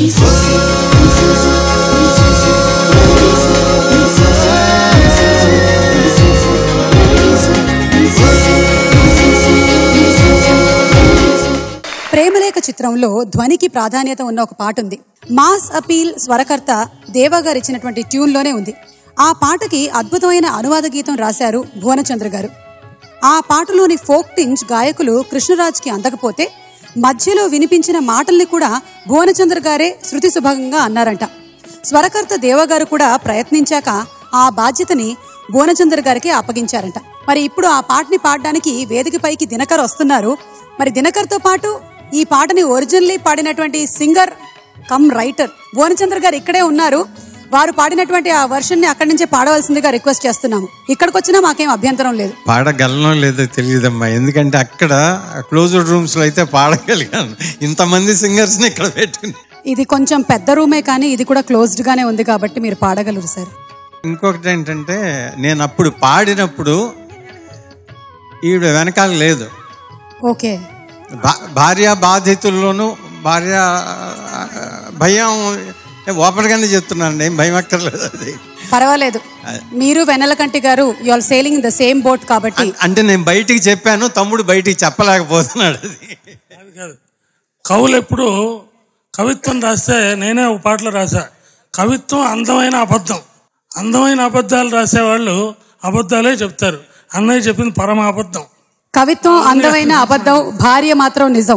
ప్రేమలేఖ చిత్రంలో ధ్వనికి ప్రాధాన్యత ఉన్న ఒక పాట ఉంది మాస్ అపీల్ స్వరకర్త దేవా గారు ఇచ్చినటువంటి ట్యూన్లోనే ఉంది ఆ పాటకి అద్భుతమైన అనువాద గీతం రాశారు భువనచంద్ర గారు ఆ పాటలోని ఫోక్ టింజ్ గాయకులు కృష్ణరాజ్కి అందకపోతే మధ్యలో వినిపించిన మాటల్ని కూడా భువనచంద్ర గారే శృతి సుభంగా అన్నారంట స్వరకర్త దేవగారు కూడా ప్రయత్నించాక ఆ బాధ్యతని భువనచంద్ర గారికి అప్పగించారంట మరి ఇప్పుడు ఆ పాటని పాడడానికి వేదికపైకి దినకర్ వస్తున్నారు మరి దినకర్తో పాటు ఈ పాటని ఒరిజినల్లీ పాడినటువంటి సింగర్ కమ్ రైటర్ భువనచంద్ర గారు ఇక్కడే ఉన్నారు వారు పాడినటువంటి ఆ వర్షన్ ని అక్కడి నుంచే పాడవలసిందిగా రిక్వెస్ట్ చేస్తున్నాము ఇక్కడికి వచ్చినా మాకేం అభ్యంతరం లేదు పాడగలనో లేదో తెలియదమ్మా ఎందుకంటే అక్కడ క్లోజ్డ్ రూమ్స్లో అయితే పాడగలిగాను ఇంతమంది సింగర్స్ని ఇక్కడ పెట్టుకుని ఇది కొంచెం పెద్ద రూమే కానీ ఇది కూడా క్లోజ్డ్ గానే ఉంది కాబట్టి మీరు పాడగలరు సార్ ఇంకొకటి ఏంటంటే నేను అప్పుడు పాడినప్పుడు ఈవిడ వెనకాల లేదు ఓకే భా- భార్య బాధితుల్లోనూ భార్య ఆ, భయం ఓపెన్గానే చెప్తున్నాను ఏం భయం అక్కర్లేదు అది పర్వాలేదు మీరు Vennelakanti garu you are sailing in the same boat కాబట్టి అంటే నేను బయటికి చెప్పాను తమ్ముడు బయటికి చెప్పలేకపోతున్నాడు అది కాదు కాదు కవులు ఎప్పుడు కవిత్వం రాస్తే నేనే ఒక పాటలో రాసా కవిత్వం అందమైన అబద్ధం అందమైన అబద్ధాలు రాసేవాళ్ళు అబద్ధాలే చెప్తారు అన్నయ్య చెప్పింది పరమ అబద్ధం కవిత్వం అందమైన అబద్ధం భార్య మాత్రం నిజం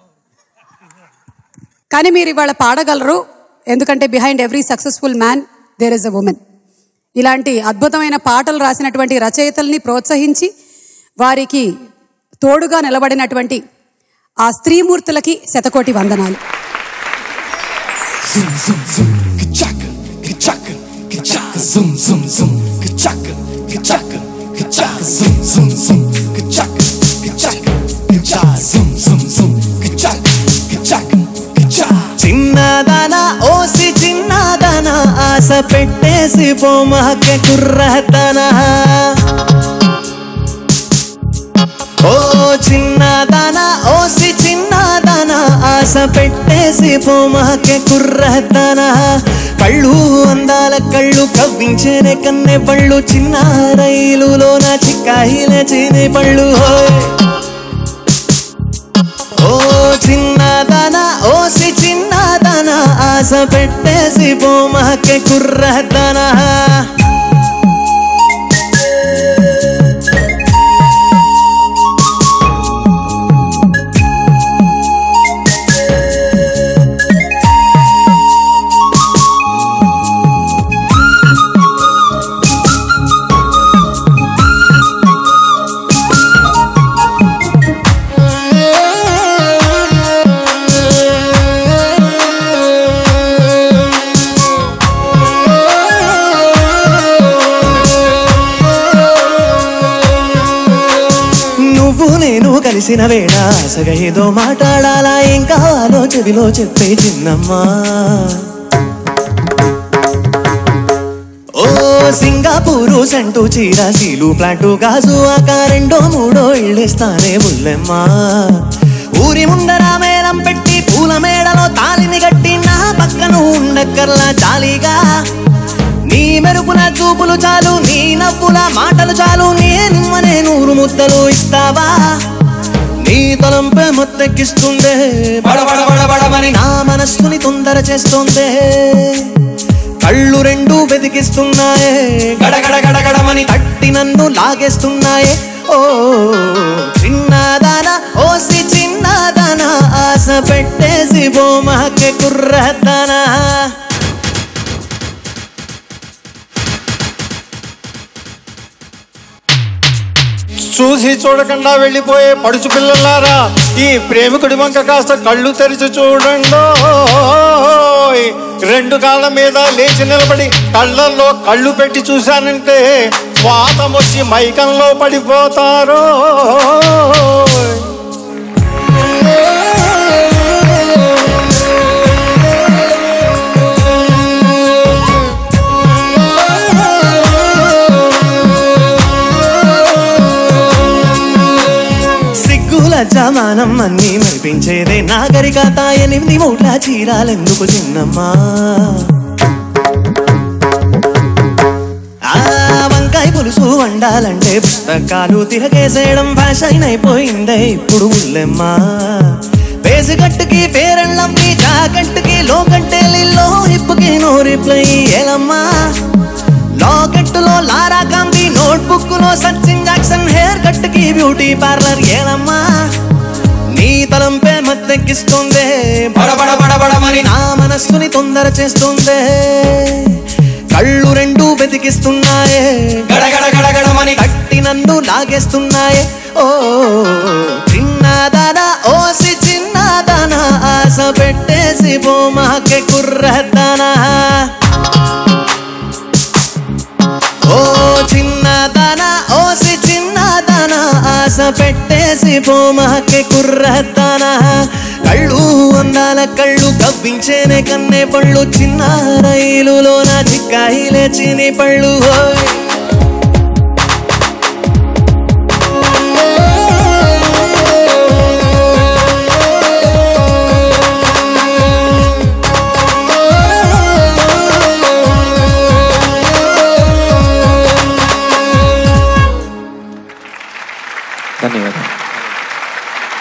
కానీ మీరు ఇవాళ పాడగలరు ఎందుకంటే behind every successful man there is a woman ఇలాంటి అద్భుతమైన పాటలు రాసినటువంటి రచయితల్ని ప్రోత్సహించి వారికి తోడుగా నిలబడినటువంటి ఆ స్త్రీమూర్తులకి శతకోటి వందనాలు Zoom, zoom, zoom, ka-chaka, ka-chaka, ka-chaka, zoom, zoom, zoom, ka-chaka, ka-chaka, ka-chaka, zoom, zoom, zoom, ka-chaka, ka-chaka, ka-chaka, zoom, zoom, zoom, ka-chaka, ka-chaka, ka-chaka. చిన్నదానా ఓసి చిన్నదానా ఆశ పెట్టేసి పోమహకే కుర్రతనా ఓ చిన్నదానా ఓసి చిన్నదానా ఆశ పెట్టేసి పోమహకే కుర్రతనా కళ్ళు అందాల కళ్ళు కవ్వించేనే కన్నె పళ్ళు చిన్న రైలులోన చిక్కాయిలే చీని పళ్ళు హోయ్ ఓ చిన్నదన ఓసి చిన్నదన ఆశ పెట్టేసి బొమ్మకే కుర్రదన నువ్వు నేను కలిసిన వేళ ఆశగా ఏదో మాట్లాడాలా ఏం కావాలో చెవిలో చెప్పే చిన్నమ్మా ఓ సింగపూరు సెంటు చీర సీలు ప్లాంటు గాజు ఆక రెండో మూడో ఇళ్ళిస్తానే బుల్లెమ్మా ఊరి ముందర మేళం పెట్టి పూల మేడలో తాలిని గట్టి నా పక్కన ఉండక్కర్లా జాలీగా నీ మెరుపుల చూపులు చాలు నీ నవ్వుల మాటలు చాలు నేనిమ్మనే నూరు ముద్దలు ఇస్తావా నీ తలంపే మొత్తెక్కిస్తుందే బడబడ బడబడమని నా మనస్సుని తొందర చేస్తోందే కళ్ళు రెండు వెతికిస్తున్నాయే గడగడ గడగడమని తట్టి నన్ను లాగేస్తున్నాయే ఓ చిన్నదానా ఓసి చిన్నదానా ఆశ పెట్టేసి బొమ్మకే కుర్రదానా చూసి చూడకుండా వెళ్ళిపోయే పడుచు పిల్లలారా ఈ ప్రేమికుడి వంక కాస్త కళ్ళు తెరిచి చూడండి రెండు కాళ్ళ మీద లేచి నిలబడి కళ్ళల్లో కళ్ళు పెట్టి చూశానంటే వాతం వచ్చి మైకంలో పడిపోతారు సిగ్గుల మానం అన్నీ మరిపించేదే నాగరికత ఎనిమిది మూట్ల చీరాలెందుకు చిన్నమ్మా ఆ వంకాయ పులుసు వండాలంటే పుస్తకాలు తిరగేసేయడం ఫ్యాషన్ అయిపోయిందే ఇప్పుడు ఉల్లెమ్మా పేసిగట్టుకి పేరెళ్ళమ్మి జాగట్టుకి లోకంటే లిల్లో హిప్పుకి నో రిప్లై ఏలమ్మా లాకెట్టులో లారా గాంధీ నోట్బుక్ లో సచిన్ జాక్సన్ హెయిర్ కట్ కి బ్యూటీ పార్లర్ ఏలమ్మా నీ తలంపే మత్తెక్కిస్తుందే బడబడ బడబడమని నా మనస్సుని తొందర చేస్తుందే కళ్ళు రెండు వెతికిస్తున్నాయే గడగడ గడగడమని కట్టి నన్ను లాగేస్తున్నాయే ఓ చిన్నదానా ఓసి చిన్నదానా ఆశ పెట్టేసి బొమ్మకే కుర్రదానా ఓ చిన్నదానా ఓసి చిన్నదానా ఆశ పెట్టేసి బొమ్మకే కుర్రదానా కళ్ళు అందాల కళ్ళు కవ్వించేనే కన్నే పళ్ళు చిన్న రైలులో నా చిక్కాయిలే చిని పళ్ళు ఓయ్